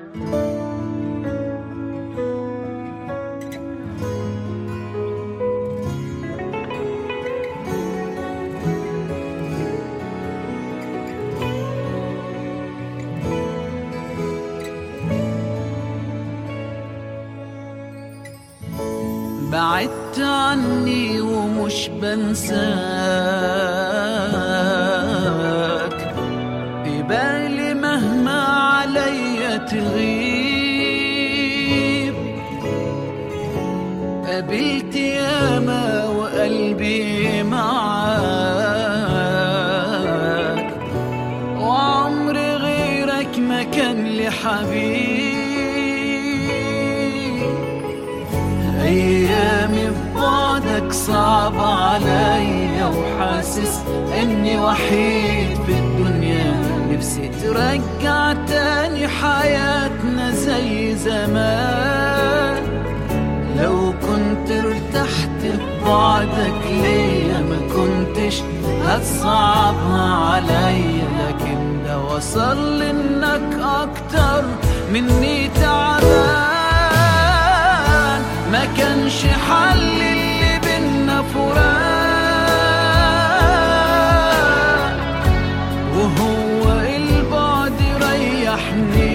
بعدت عني ومش بنساك ببالي مهما عليا تغيب قابلت ياما وقلبي معاك وعمري غيرك ما كان لي حبيب أيامي ببعدك صعب عليا وحاسس إني وحيد في الدنيا نفسي ترجع تاني حياتنا زي زمان لو كنت ارتحت ببعدك ليا ما كنتش هتصعبها عليا لكن ده وصل لانك اكتر مني تعبان ما كانش حل اللي بينا فراق وهو البعد ريحني